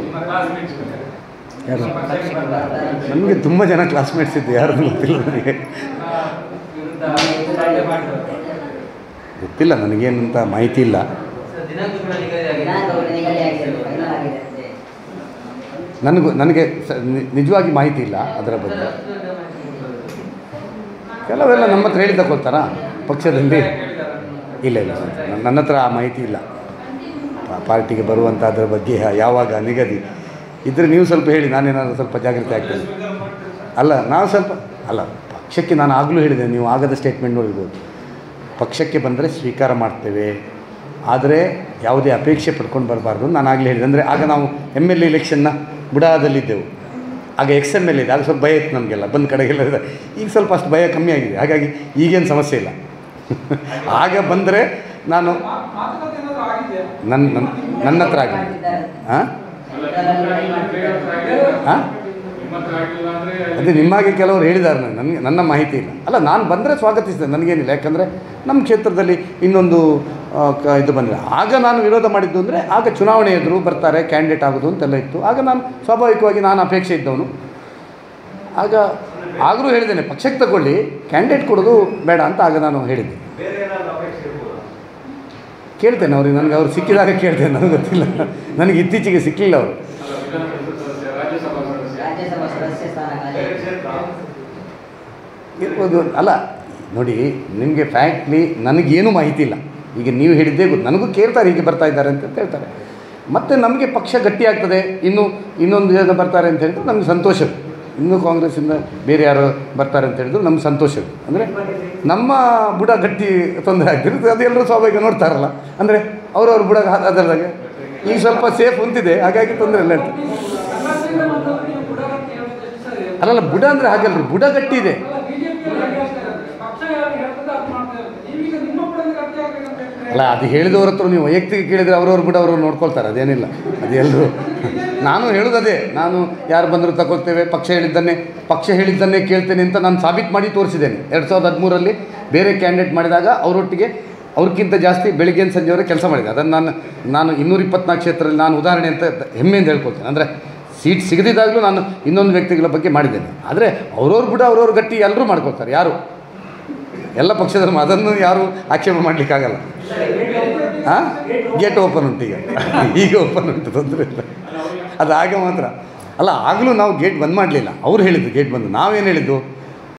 ಯಾರು ನಮಗೆ ತುಂಬ ಜನ ಕ್ಲಾಸ್ಮೇಟ್ಸ್ ಇದ್ದು ಯಾರು ಗೊತ್ತಿಲ್ಲ ನನಗೆ ಗೊತ್ತಿಲ್ಲ ನನಗೇನಂತ ಮಾಹಿತಿ ಇಲ್ಲ ದಿನಾಂಕಗಳು ನಿಗದಿಯಾಗಿದೆ ಫೈನಲ್ ಆಗಿದೆ ನನಗೂ ನನಗೆ ಸ- ನಿ- ನಿಜವಾಗಿ ಮಾಹಿತಿ ಇಲ್ಲ ಅದರ ಬಗ್ಗೆ ಕೆಲವೆಲ್ಲ ನಮ್ಮ ಹತ್ರ ಹೇಳಿದ್ದ ಕೊಡ್ತಾರಾ ಪಕ್ಷದಲ್ಲಿ ಇಲ್ಲ ಇಲ್ಲ ಸರ್ ನನ್ನ- ನನ್ನ ಹತ್ರ ಆ ಮಾಹಿತಿ ಇಲ್ಲ ಪಾ- ಪಾರ್ಟಿಗೆ ಬರುವಂಥ ಅದರ ಬಗ್ಗೆ ಯಾವಾಗ ನಿಗದಿ ಇದ್ದರೆ ನೀವು ಸ್ವಲ್ಪ ಹೇಳಿ ನಾನೇನಾದರೂ ಸ್ವಲ್ಪ ಜಾಗೃತಿ ಆಗ್ತೇನೆ ಅಲ್ಲ ನಾವು ಸ್ವಲ್ಪ ಅಲ್ಲ ಪಕ್ಷಕ್ಕೆ ನಾನು ಆಗಲೂ ಹೇಳಿದೆ ನೀವು ಆಗದ ಸ್ಟೇಟ್ಮೆಂಟ್ ನೋಡಿರ್ಬೋದು ಪಕ್ಷಕ್ಕೆ ಬಂದರೆ ಸ್ವೀಕಾರ ಮಾಡ್ತೇವೆ ಆದರೆ ಯಾವುದೇ ಅಪೇಕ್ಷೆ ಪಡ್ಕೊಂಡು ಬರಬಾರ್ದು ನಾನು ಆಗಲೇ ಹೇಳಿದೆ ಅಂದರೆ ಆಗ ನಾವು ಎಮ್ ಎಲ್ ಎ ಇಲೆಕ್ಷನ್ನ ಬುಡಾದಲ್ಲಿದ್ದೆವು ಆಗ ಎಕ್ಸ್ ಎಮ್ ಎಲ್ ಇದೆ ಆಗ ಸ್ವಲ್ಪ ಭಯ ಇತ್ತು ನಮಗೆಲ್ಲ ಬಂದ ಕಡೆಗೆಲ್ಲ ಇದೆ ಈಗ ಸ್ವಲ್ಪ ಅಷ್ಟು ಭಯ ಕಮ್ಮಿ ಆಗಿದೆ ಹಾಗಾಗಿ ಈಗೇನು ಸಮಸ್ಯೆ ಇಲ್ಲ ಆಗ ಬಂದರೆ ನಾನು ನನ್ನ ನನ್ನ ನನ್ನ ಹತ್ರ ಆಗಿದೆ ಹಾಂ ಹಾಂ ಅದೇ ನಿಮ್ಮಾಗೆ ಕೆಲವರು ಹೇಳಿದ್ದಾರೆ ನನಗೆ ನನಗೆ ನನ್ನ ಮಾಹಿತಿ ಇಲ್ಲ ಅಲ್ಲ ನಾನು ಬಂದರೆ ಸ್ವಾಗತಿಸಿದೆ ನನಗೇನಿಲ್ಲ ಯಾಕಂದರೆ ನಮ್ಮ ಕ್ಷೇತ್ರದಲ್ಲಿ ಇನ್ನೊಂದು ಆ, ಕ ಇದು ಬಂದಿದೆ ಆಗ ನಾನು ವಿರೋಧ ಮಾಡಿದ್ದು ಅಂದರೆ ಆಗ ಚುನಾವಣೆ ಎದುರು ಬರ್ತಾರೆ ಕ್ಯಾಂಡಿಡೇಟ್ ಆಗೋದು ಅಂತೆಲ್ಲ ಇತ್ತು ಆಗ ನಾನು ಸ್ವಾಭಾವಿಕವಾಗಿ ನಾನು ಅಪೇಕ್ಷೆ ಇದ್ದವನು ಆಗ ಆಗಲೂ ಹೇಳಿದ್ದೇನೆ ಪಕ್ಷಕ್ಕೆ ತಗೊಳ್ಳಿ ಕ್ಯಾಂಡಿಡೇಟ್ ಕೊಡೋದು ಬೇಡ ಅಂತ ಆಗ ನಾನು ಹೇಳಿದ್ದೆ ಕೇಳ್ತೇನೆ ಅವ್ರಿಗೆ ನನಗೆ ಅವ್ರು ಸಿಕ್ಕಿದಾಗ ಕೇಳ್ತೇನೆ ನನಗೆ ಗೊತ್ತಿಲ್ಲ ನನಗೆ ಇತ್ತೀಚೆಗೆ ಸಿಕ್ಕಲಿಲ್ಲ ಅವರು ರಾಜ್ಯಸಭಾ ಸದಸ್ಯ ಸ್ಥಾನ ಖಾಲಿ ಇರ್ಬೋದು ಅಲ್ಲ ನೋಡಿ ನಿಮಗೆ ಫ್ಯಾಕ್ಟ್ಲಿ ನನಗೇನು ಮಾಹಿತಿ ಇಲ್ಲ ಈಗ ನೀವು ಹೇಳಿದ್ದೇ ಗೊತ್ತು ನನಗೂ ಕೇಳ್ತಾರೆ ಹೀಗೆ ಬರ್ತಾ ಇದ್ದಾರೆ ಅಂತ ಹೇಳ್ತಾರೆ ಮತ್ತು ನಮಗೆ ಪಕ್ಷ ಗಟ್ಟಿಯಾಗ್ತದೆ ಇನ್ನು ಇನ್ನೊಂದು ಜನ ಬರ್ತಾರೆ ಅಂತ ಹೇಳಿದ್ರೆ ನಮಗೆ ಸಂತೋಷ ಇನ್ನೂ ಕಾಂಗ್ರೆಸ್ಸಿಂದ ಬೇರೆ ಯಾರು ಬರ್ತಾರೆ ಅಂತ ಹೇಳಿದ್ರು ನಮ್ಗೆ ಸಂತೋಷ ಅಂದರೆ ನಮ್ಮ ಬುಡ ಗಟ್ಟಿ ತೊಂದರೆ ಆಗ್ತಿರುತ್ತೆ ಅದು ಎಲ್ಲರೂ ಸ್ವಾಭಾವಿಕ ನೋಡ್ತಾರಲ್ಲ ಅಂದರೆ ಅವ್ರವ್ರ ಬುಡ ಅದರದಾಗೆ ಈಗ ಸ್ವಲ್ಪ ಸೇಫ್ ಹೊಂದಿದೆ ಹಾಗಾಗಿ ತೊಂದರೆ ಇಲ್ಲ ಅಂತ ಅಲ್ಲಲ್ಲ ಬುಡ ಅಂದರೆ ಹಾಗಲ್ರಿ ಬುಡ ಗಟ್ಟಿ ಇದೆ ಅಲ್ಲ ಅದು ಹೇಳಿದವ್ರ ಹತ್ರ ನೀವು ವೈಯಕ್ತಿಕ ಕೇಳಿದರೆ ಅವ್ರವ್ರ ಬಿಡ ಅವರು ನೋಡ್ಕೊಳ್ತಾರೆ ಅದೇನಿಲ್ಲ ಅದು ಎಲ್ಲರೂ ನಾನು ಹೇಳೋದು ಅದೇ ನಾನು ಯಾರು ಬಂದರೂ ತಗೊಳ್ತೇವೆ ಪಕ್ಷ ಹೇಳಿದ್ದನ್ನೇ ಪಕ್ಷ ಹೇಳಿದ್ದನ್ನೇ ಕೇಳ್ತೇನೆ ಅಂತ ನಾನು ಸಾಬೀತು ಮಾಡಿ ತೋರಿಸಿದ್ದೇನೆ ಎರಡು ಸಾವಿರದ ಹದಿಮೂರರಲ್ಲಿ ಬೇರೆ ಕ್ಯಾಂಡಿಡೇಟ್ ಮಾಡಿದಾಗ ಅವರೊಟ್ಟಿಗೆ ಅವ್ರಿಗಿಂತ ಜಾಸ್ತಿ ಬೆಳಿಗ್ಗೆ ಸಂಜೆವರೆಗೆ ಕೆಲಸ ಮಾಡಿದೆ ಅದನ್ನು ನಾನು ನಾನು ಇನ್ನೂರ ಇಪ್ಪತ್ನಾಲ್ಕು ಕ್ಷೇತ್ರದಲ್ಲಿ ನಾನು ಉದಾಹರಣೆ ಅಂತ ಹೆಮ್ಮೆಯಿಂದ ಹೇಳ್ಕೊಳ್ತೇನೆ ಅಂದರೆ ಸೀಟ್ ಸಿಗದಿದ್ದಾಗಲೂ ನಾನು ಇನ್ನೊಂದು ವ್ಯಕ್ತಿಗಳ ಬಗ್ಗೆ ಮಾಡಿದ್ದೇನೆ ಆದರೆ ಅವ್ರವ್ರ ಬಿಡ ಅವ್ರವ್ರ ಗಟ್ಟಿ ಎಲ್ಲರೂ ಮಾಡ್ಕೊಳ್ತಾರೆ ಯಾರು ಎಲ್ಲ ಪಕ್ಷದ ಅದನ್ನು ಯಾರು ಆಕ್ಷೇಪ ಮಾಡಲಿಕ್ಕಾಗಲ್ಲ ಹಾಂ ಗೇಟ್ ಓಪನ್ ಉಂಟು ಈಗ ಈಗ ಓಪನ್ ಉಂಟು ತೊಂದರೆ ಇಲ್ಲ ಅದು ಆಗ ಮಾತ್ರ ಅಲ್ಲ ಆಗಲೂ ನಾವು ಗೇಟ್ ಬಂದ್ ಮಾಡಲಿಲ್ಲ ಅವ್ರು ಹೇಳಿದ್ದು ಗೇಟ್ ಬಂದು ನಾವೇನು ಹೇಳಿದ್ದು